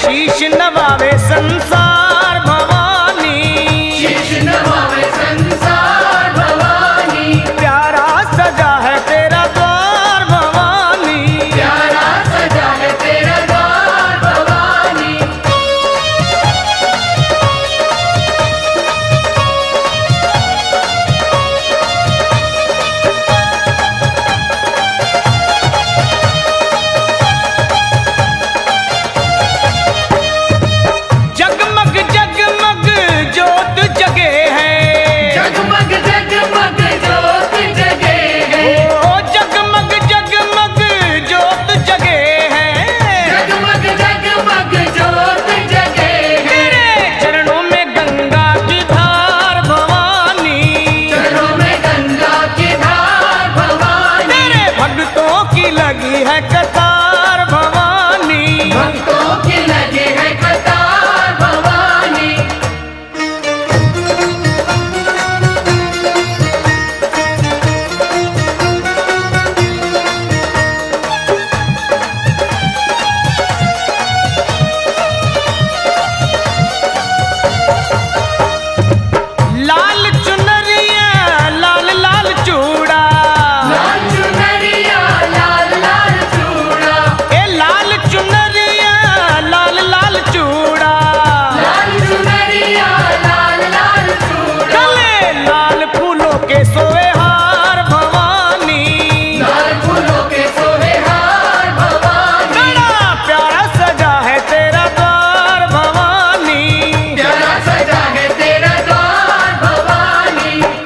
शीश नवावे संसार भवानी शीश नवावे संसार भवानी प्यारा सजा है तेरा द्वार भवानी प्यारा सजा है तेरा द्वार भवानी जगमग जगमग जोत जगे है जगमग जगमग ज्योत जगे है ओ जगमग जगमग जोत जगे है जगमग जगमग ज्योत जगे है तेरे चरणों में गंगा की धार भवानी चरणों में गंगा की धार भवानी तेरे भक्तों की लगी है कतार भवानी भक्तों की लगी है कतार भवानी लाल चुनरिया लाल लाल चूड़ा लाल चुनरिया लाल लाल चूड़ा ए लाल चुनरिया लाल लाल चूड़ा लाल चुनरिया लाल लाल चूड़ा गले लाल फूलों के सोए हार भवानी लाल फूलों के सोहे हार भवानी बड़ा प्यारा सजा है तेरा द्वार भवानी प्यारा सजा है तेरा द्वार भवानी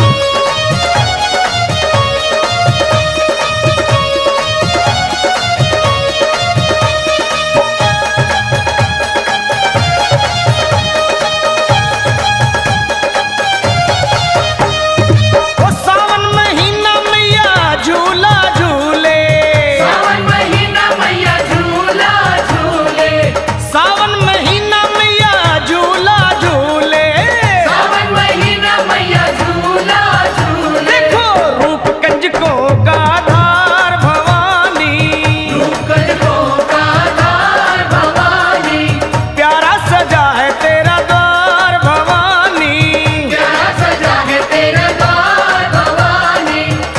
ओ सावन महीना मैया झूला झूले सावन महीना मैया झूला झूले सावन महीना मैया झूला झूले सावन महीना मैया झूला झूले देखो रूप कंजकों का धार भवानी कजकों का धार भवानी प्यारा सजा है तेरा द्वार भवानी प्यारा सजा है तेरा द्वार भवानी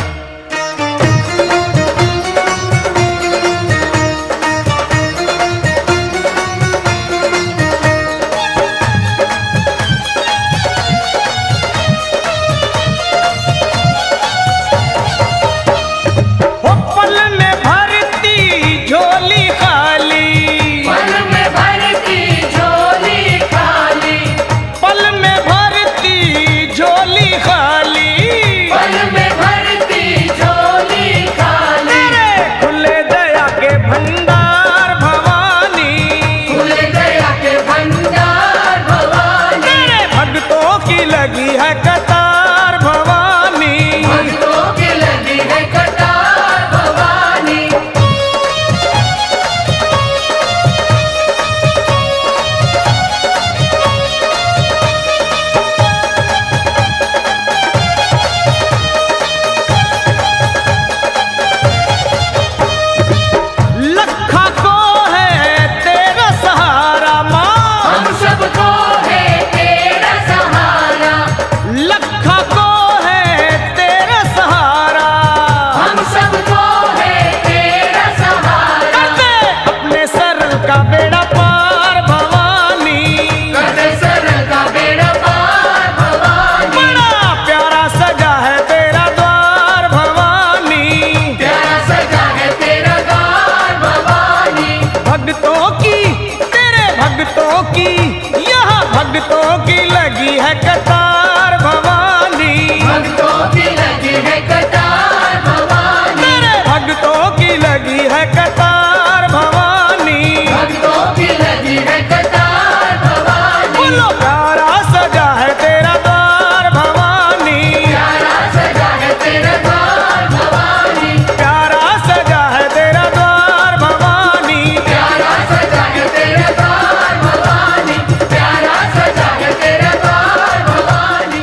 ओ पल में भरती झोली खाली पल में भरती झोली खाली पल में भरती झोली खाली पल में भरती झोली खाली तेरे खुले दया के भंडार भवानी खुले दया के भंडार भवानी तेरे भक्तों की लगी है कतार भवानी भक्तों की लगी है कतार भवानी लखा को है तेरा सहारा माँ हम सबको है तेरा सहारा लखा को है तेरा सहारा हम सबको है तेरा सहारा कर दे अपने सर का बेड़ा पार भवानी कद सर का बेड़ा पार भवानी बड़ा प्यारा सजा है तेरा द्वार भवानी प्यारा सजा है तेरा द्वार भवानी भक्तों की तेरे भक्तों की यहाँ भक्तों की लगी है कतार भवानी भक्तों की लगी है कतार भवानी तेरे भक्तों की लगी है कतार भवानी भक्तों की लगी है कतार भवानी बोलो प्यारा सजा है तेरा द्वार भवानी प्यारा सजा है तेरा द्वार भवानी प्यारा सजा है तेरा द्वार भवानी प्यारा सजा है तेरा द्वार भवानी प्यारा सजा है तेरा द्वार भवानी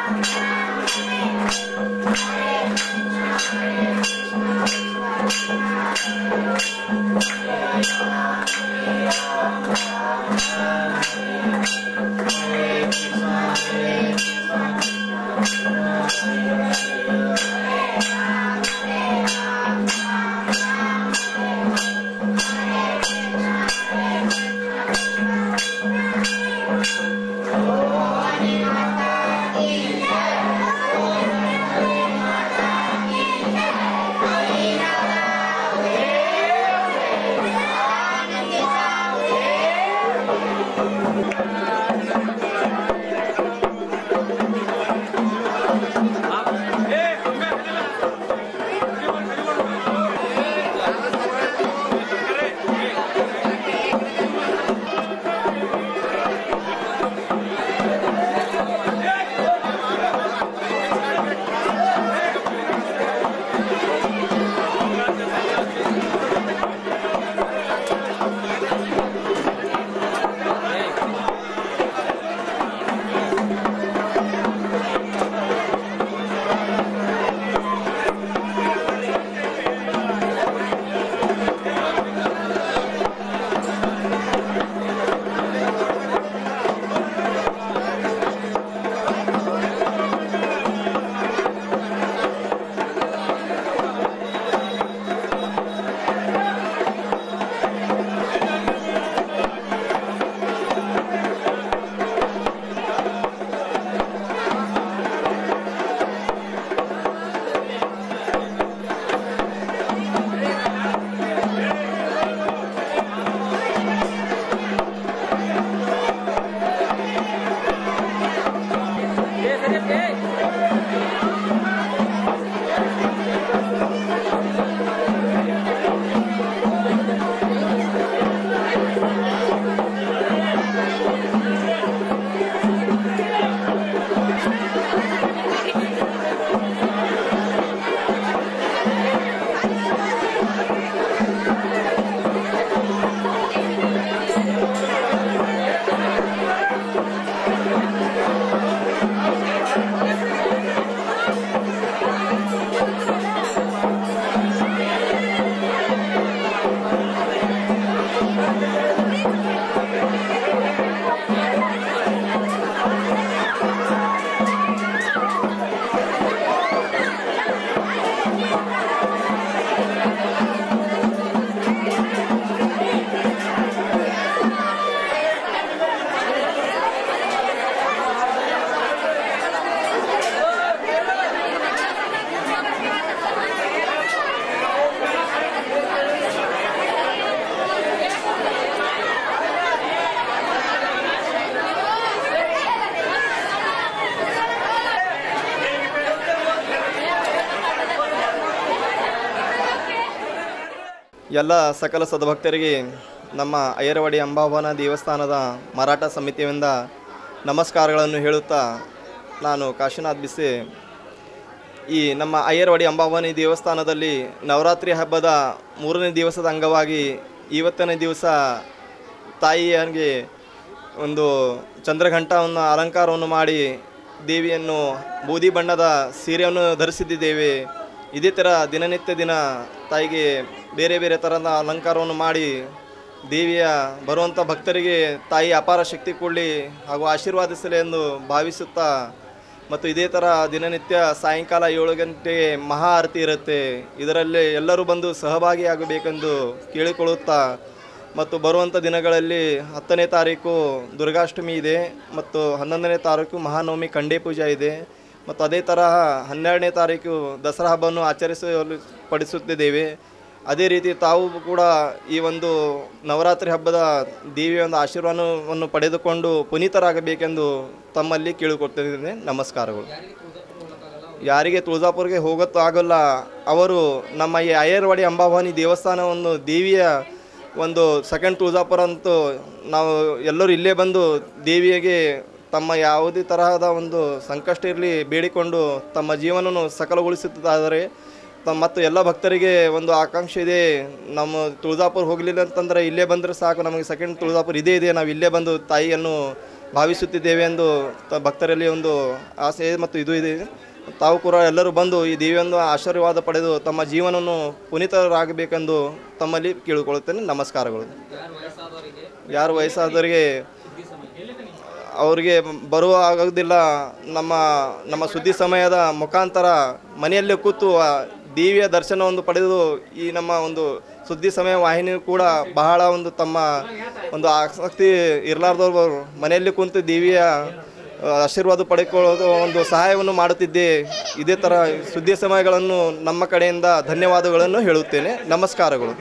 ಎಲ್ಲ ಸಕಲ ಸದ್ಭಕ್ತರಿಗೆ ನಮ್ಮ ಐರವಾಡಿ ಅಂಬಾಭವನ ದೇವಸ್ಥಾನದ ಮಾರಾಟ ಸಮಿತಿಯಿಂದ ನಮಸ್ಕಾರಗಳನ್ನು ಹೇಳುತ್ತಾ ನಾನು ಕಾಶಿನಾಥ್ ಬಿಸೆ ಈ ನಮ್ಮ ಅಯ್ಯರವಾಡಿ ಅಂಬಾಭವಾನಿ ದೇವಸ್ಥಾನದಲ್ಲಿ ನವರಾತ್ರಿ ಹಬ್ಬದ ಮೂರನೇ ದಿವಸದ ಅಂಗವಾಗಿ ಇವತ್ತನೇ ದಿವಸ ತಾಯಿಯರಿಗೆ ಒಂದು ಚಂದ್ರಘಂಟವನ್ನು ಅಲಂಕಾರವನ್ನು ಮಾಡಿ ದೇವಿಯನ್ನು ಬೂದಿ ಬಣ್ಣದ ಸೀರೆಯನ್ನು ಧರಿಸಿದ್ದೇವೆ ಇದೇ ಥರ ದಿನನಿತ್ಯ ದಿನ ತಾಯಿಗೆ ಬೇರೆ ಬೇರೆ ಥರದ ಅಲಂಕಾರವನ್ನು ಮಾಡಿ ದೇವಿಯ ಬರುವಂಥ ಭಕ್ತರಿಗೆ ತಾಯಿ ಅಪಾರ ಶಕ್ತಿ ಕೊಡಲಿ ಹಾಗೂ ಆಶೀರ್ವಾದಿಸಲಿ ಎಂದು ಭಾವಿಸುತ್ತಾ ಮತ್ತು ಇದೇ ಥರ ದಿನನಿತ್ಯ ಸಾಯಂಕಾಲ ಏಳು ಗಂಟೆಗೆ ಮಹಾ ಆರತಿ ಇರುತ್ತೆ ಇದರಲ್ಲಿ ಎಲ್ಲರೂ ಬಂದು ಸಹಭಾಗಿಯಾಗಬೇಕೆಂದು ಕೇಳಿಕೊಳ್ಳುತ್ತಾ ಮತ್ತು ಬರುವಂಥ ದಿನಗಳಲ್ಲಿ ಹತ್ತನೇ ತಾರೀಕು ದುರ್ಗಾಷ್ಟಮಿ ಇದೆ ಮತ್ತು ಹನ್ನೊಂದನೇ ತಾರೀಕು ಮಹಾನವಮಿ ಖಂಡೇ ಪೂಜಾ ಇದೆ ಮತ್ತು ಅದೇ ತರಹ ಹನ್ನೆರಡನೇ ತಾರೀಕು ದಸರಾ ಹಬ್ಬವನ್ನು ಆಚರಿಸಲು ಪಡಿಸುತ್ತಿದ್ದೇವೆ ಅದೇ ರೀತಿ ತಾವು ಕೂಡ ಈ ಒಂದು ನವರಾತ್ರಿ ಹಬ್ಬದ ದೇವಿಯ ಒಂದು ಆಶೀರ್ವಾದವನ್ನು ಪಡೆದುಕೊಂಡು ಪುನೀತರಾಗಬೇಕೆಂದು ತಮ್ಮಲ್ಲಿ ಕೇಳಿಕೊಡ್ತಿದ್ದೇನೆ ನಮಸ್ಕಾರಗಳು ಯಾರಿಗೆ ತುಳಜಾಪುರ್ಗೆ ಹೋಗೋತ್ತು ಆಗೋಲ್ಲ ಅವರು ನಮ್ಮ ಈ ಅಯ್ಯರ್ವಾಡಿ ಅಂಬಾಭವಾನಿ ದೇವಸ್ಥಾನವನ್ನು ದೇವಿಯ ಒಂದು ಸೆಕೆಂಡ್ ತುಳಜಾಪುರ ಅಂತೂ ನಾವು ಎಲ್ಲರೂ ಇಲ್ಲೇ ಬಂದು ದೇವಿಗೆ ತಮ್ಮ ಯಾವುದೇ ತರಹದ ಒಂದು ಸಂಕಷ್ಟ ಇರಲಿ ಬೇಡಿಕೊಂಡು ತಮ್ಮ ಜೀವನವನ್ನು ಸಕಲಗೊಳಿಸುತ್ತಿದ್ದಾರೆ ತಮ್ಮ ಮತ್ತು ಎಲ್ಲ ಭಕ್ತರಿಗೆ ಒಂದು ಆಕಾಂಕ್ಷೆ ಇದೆ ನಮ್ಮ ತುಳಜಾಪುರ ಹೋಗಲಿಲ್ಲ ಅಂತಂದರೆ ಇಲ್ಲೇ ಬಂದರೆ ಸಾಕು ನಮಗೆ ಸೆಕೆಂಡ್ ತುಳಜಾಪುರ ಇದೇ ಇದೆ ನಾವು ಇಲ್ಲೇ ಬಂದು ತಾಯಿಯನ್ನು ಭಾವಿಸುತ್ತಿದ್ದೇವೆ ಎಂದು ತ- ಭಕ್ತರಲ್ಲಿ ಒಂದು ಆಸೆ ಮತ್ತು ಇದು ಇದೆ ತಾವು ಕೂಡ ಎಲ್ಲರೂ ಬಂದು ಈ ದೇವಿಯೊಂದು ಆಶೀರ್ವಾದ ಪಡೆದು ತಮ್ಮ ಜೀವನವನ್ನು ಪುನೀತರಾಗಬೇಕೆಂದು ತಮ್ಮಲ್ಲಿ ಕೇಳಿಕೊಳ್ಳುತ್ತೇನೆ ನಮಸ್ಕಾರಗಳು ಯಾರು ವಯಸ್ಸಾದವರಿಗೆ ಅವರಿಗೆ ಬರುವ ಆಗೋದಿಲ್ಲ ನಮ್ಮ ನಮ್ಮ ಸುದ್ದಿ ಸಮಯದ ಮುಖಾಂತರ ಮನೆಯಲ್ಲೇ ಕೂತು ಆ ದೇವಿಯ ದರ್ಶನವನ್ನು ಪಡೆದು ಈ ನಮ್ಮ ಒಂದು ಸುದ್ದಿ ಸಮಯ ವಾಹಿನಿ ಕೂಡ ಬಹಳ ಒಂದು ತಮ್ಮ ಒಂದು ಆಸಕ್ತಿ ಇರಲಾರ್ದವ್ರು ಮನೆಯಲ್ಲಿ ಕುಂತು ದೇವಿಯ ಆ, ಆಶೀರ್ವಾದ ಪಡೆದುಕೊಳ್ಳೋದು ಒಂದು ಸಹಾಯವನ್ನು ಮಾಡುತ್ತಿದ್ದೆ ಇದೇ ಥರ ಸುದ್ದಿ ಸಮಯಗಳನ್ನು ನಮ್ಮ ಕಡೆಯಿಂದ ಧನ್ಯವಾದಗಳನ್ನು ಹೇಳುತ್ತೇನೆ ನಮಸ್ಕಾರಗಳು